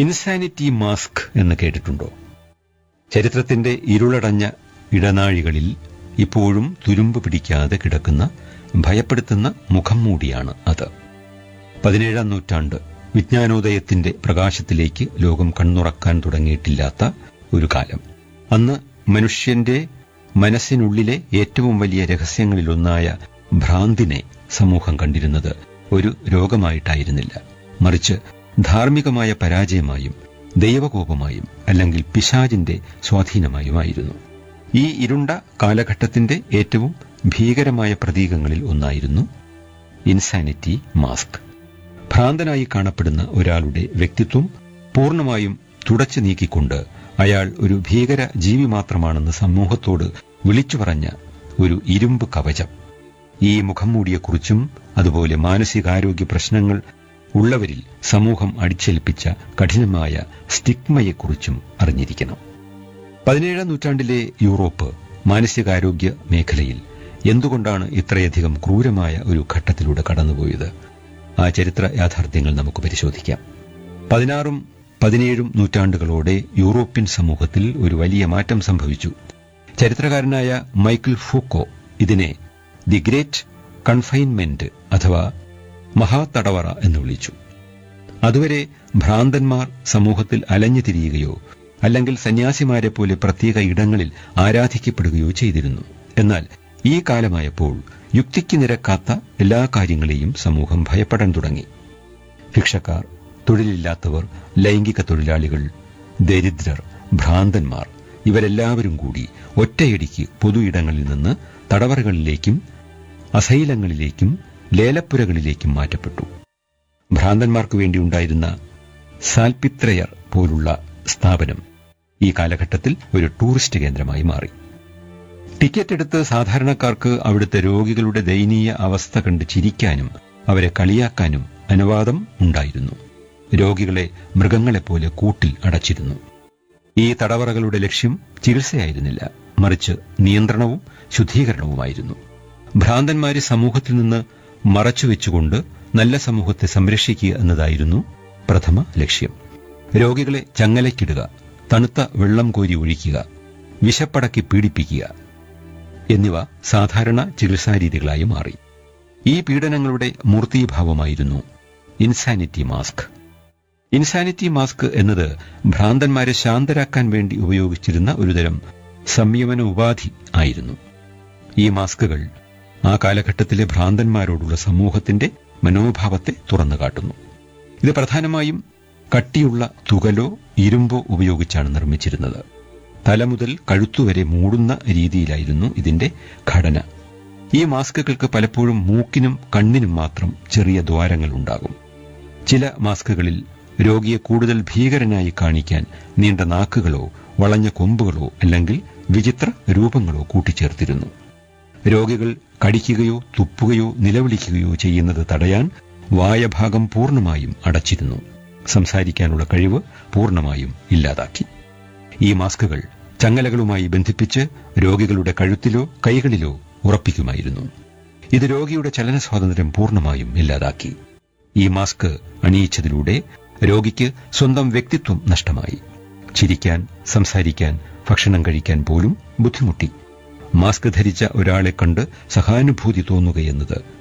insanity mask എന്ന് കേട്ടിട്ടുണ്ടോ ചരിത്രത്തിന്റെ ഇരുളടഞ്ഞ ഇടനാഴികളിൽ ഇപ്പോഴും തുരുമ്പ് പിടിക്കാതെ കിടക്കുന്ന ഭയപ്പെടുത്തുന്ന മുഖം മൂടിയാണ് അത് പതിനേഴാം നൂറ്റാണ്ട് വിജ്ഞാനോദയത്തിന്റെ പ്രകാശത്തിലേക്ക് ലോകം കണ്ണുറക്കാൻ തുടങ്ങിയിട്ടില്ലാത്ത ഒരു കാലം അന്ന് മനുഷ്യന്റെ മനസ്സിനുള്ളിലെ ഏറ്റവും വലിയ രഹസ്യങ്ങളിലൊന്നായ ഭ്രാന്തിനെ സമൂഹം കണ്ടിരുന്നത് ഒരു രോഗമായിട്ടായിരുന്നില്ല മറിച്ച് ധാർമ്മികമായ പരാജയമായും ദൈവകോപമായും അല്ലെങ്കിൽ പിശാജിന്റെ സ്വാധീനമായുമായിരുന്നു ഈ ഇരുണ്ട കാലഘട്ടത്തിന്റെ ഏറ്റവും ഭീകരമായ പ്രതീകങ്ങളിൽ ഒന്നായിരുന്നു ഇൻസാനിറ്റി മാസ്ക് ഭ്രാന്തനായി കാണപ്പെടുന്ന ഒരാളുടെ വ്യക്തിത്വം പൂർണ്ണമായും തുടച്ചു നീക്കിക്കൊണ്ട് അയാൾ ഒരു ഭീകര ജീവി മാത്രമാണെന്ന് സമൂഹത്തോട് വിളിച്ചു പറഞ്ഞ ഒരു ഇരുമ്പ് കവചം ഈ മുഖം മൂടിയെക്കുറിച്ചും അതുപോലെ മാനസികാരോഗ്യ പ്രശ്നങ്ങൾ ഉള്ളവരിൽ സമൂഹം അടിച്ചേൽപ്പിച്ച കഠിനമായ സ്റ്റിഗ്മയെക്കുറിച്ചും അറിഞ്ഞിരിക്കണം പതിനേഴാം നൂറ്റാണ്ടിലെ യൂറോപ്പ് മാനസികാരോഗ്യ മേഖലയിൽ എന്തുകൊണ്ടാണ് ഇത്രയധികം ക്രൂരമായ ഒരു ഘട്ടത്തിലൂടെ കടന്നുപോയത് ആ ചരിത്ര യാഥാർത്ഥ്യങ്ങൾ നമുക്ക് പരിശോധിക്കാം പതിനാറും പതിനേഴും നൂറ്റാണ്ടുകളോടെ യൂറോപ്യൻ സമൂഹത്തിൽ ഒരു വലിയ മാറ്റം സംഭവിച്ചു ചരിത്രകാരനായ മൈക്കിൾ ഫൂക്കോ ഇതിനെ ദി ഗ്രേറ്റ് കൺഫൈൻമെന്റ് അഥവാ മഹാതടവറ എന്ന് വിളിച്ചു അതുവരെ ഭ്രാന്തന്മാർ സമൂഹത്തിൽ അലഞ്ഞു തിരിയുകയോ അല്ലെങ്കിൽ സന്യാസിമാരെ പോലെ പ്രത്യേക ഇടങ്ങളിൽ ആരാധിക്കപ്പെടുകയോ ചെയ്തിരുന്നു എന്നാൽ ഈ കാലമായപ്പോൾ യുക്തിക്ക് നിരക്കാത്ത എല്ലാ കാര്യങ്ങളെയും സമൂഹം ഭയപ്പെടാൻ തുടങ്ങി ഭിക്ഷക്കാർ തൊഴിലില്ലാത്തവർ ലൈംഗിക തൊഴിലാളികൾ ദരിദ്രർ ഭ്രാന്തന്മാർ ഇവരെല്ലാവരും കൂടി ഒറ്റയടിക്ക് പൊതു ഇടങ്ങളിൽ നിന്ന് തടവറകളിലേക്കും അസൈലങ്ങളിലേക്കും ലേലപ്പുരകളിലേക്കും മാറ്റപ്പെട്ടു ഭ്രാന്തന്മാർക്ക് വേണ്ടി ഉണ്ടായിരുന്ന സാൽപിത്രയർ പോലുള്ള സ്ഥാപനം ഈ കാലഘട്ടത്തിൽ ഒരു ടൂറിസ്റ്റ് കേന്ദ്രമായി മാറി ടിക്കറ്റ് എടുത്ത് സാധാരണക്കാർക്ക് അവിടുത്തെ രോഗികളുടെ ദയനീയ അവസ്ഥ കണ്ട് ചിരിക്കാനും അവരെ കളിയാക്കാനും അനുവാദം ഉണ്ടായിരുന്നു രോഗികളെ മൃഗങ്ങളെപ്പോലെ കൂട്ടിൽ അടച്ചിരുന്നു ഈ തടവറകളുടെ ലക്ഷ്യം ചികിത്സയായിരുന്നില്ല മറിച്ച് നിയന്ത്രണവും ശുദ്ധീകരണവുമായിരുന്നു ഭ്രാന്തന്മാരെ സമൂഹത്തിൽ നിന്ന് മറച്ചുവെച്ചുകൊണ്ട് നല്ല സമൂഹത്തെ സംരക്ഷിക്കുക എന്നതായിരുന്നു പ്രഥമ ലക്ഷ്യം രോഗികളെ ചങ്ങലയ്ക്കിടുക തണുത്ത വെള്ളം കോരി ഒഴിക്കുക വിശപ്പടക്കി പീഡിപ്പിക്കുക എന്നിവ സാധാരണ ചികിത്സാരീതികളായി മാറി ഈ പീഡനങ്ങളുടെ മൂർത്തീഭാവമായിരുന്നു ഇൻസാനിറ്റി മാസ്ക് ഇൻസാനിറ്റി മാസ്ക് എന്നത് ഭ്രാന്തന്മാരെ ശാന്തരാക്കാൻ വേണ്ടി ഉപയോഗിച്ചിരുന്ന ഒരുതരം സംയമന ഉപാധി ആയിരുന്നു ഈ മാസ്കുകൾ ആ കാലഘട്ടത്തിലെ ഭ്രാന്തന്മാരോടുള്ള സമൂഹത്തിന്റെ മനോഭാവത്തെ തുറന്നു കാട്ടുന്നു ഇത് പ്രധാനമായും കട്ടിയുള്ള തുകലോ ഇരുമ്പോ ഉപയോഗിച്ചാണ് നിർമ്മിച്ചിരുന്നത് തല മുതൽ കഴുത്തുവരെ മൂടുന്ന രീതിയിലായിരുന്നു ഇതിന്റെ ഘടന ഈ മാസ്കുകൾക്ക് പലപ്പോഴും മൂക്കിനും കണ്ണിനും മാത്രം ചെറിയ ദ്വാരങ്ങൾ ഉണ്ടാകും ചില മാസ്കുകളിൽ രോഗിയെ കൂടുതൽ ഭീകരനായി കാണിക്കാൻ നീണ്ട നാക്കുകളോ വളഞ്ഞ കൊമ്പുകളോ അല്ലെങ്കിൽ വിചിത്ര രൂപങ്ങളോ കൂട്ടിച്ചേർത്തിരുന്നു രോഗികൾ കടിക്കുകയോ തുപ്പുകയോ നിലവിളിക്കുകയോ ചെയ്യുന്നത് തടയാൻ വായഭാഗം പൂർണ്ണമായും അടച്ചിരുന്നു സംസാരിക്കാനുള്ള കഴിവ് പൂർണ്ണമായും ഇല്ലാതാക്കി ഈ മാസ്കുകൾ ചങ്ങലകളുമായി ബന്ധിപ്പിച്ച് രോഗികളുടെ കഴുത്തിലോ കൈകളിലോ ഉറപ്പിക്കുമായിരുന്നു ഇത് രോഗിയുടെ ചലന സ്വാതന്ത്ര്യം പൂർണ്ണമായും ഇല്ലാതാക്കി ഈ മാസ്ക് അണിയിച്ചതിലൂടെ രോഗിക്ക് സ്വന്തം വ്യക്തിത്വം നഷ്ടമായി ചിരിക്കാൻ സംസാരിക്കാൻ ഭക്ഷണം കഴിക്കാൻ പോലും ബുദ്ധിമുട്ടി മാസ്ക് ധരിച്ച ഒരാളെ കണ്ട് സഹാനുഭൂതി തോന്നുകയെന്നത്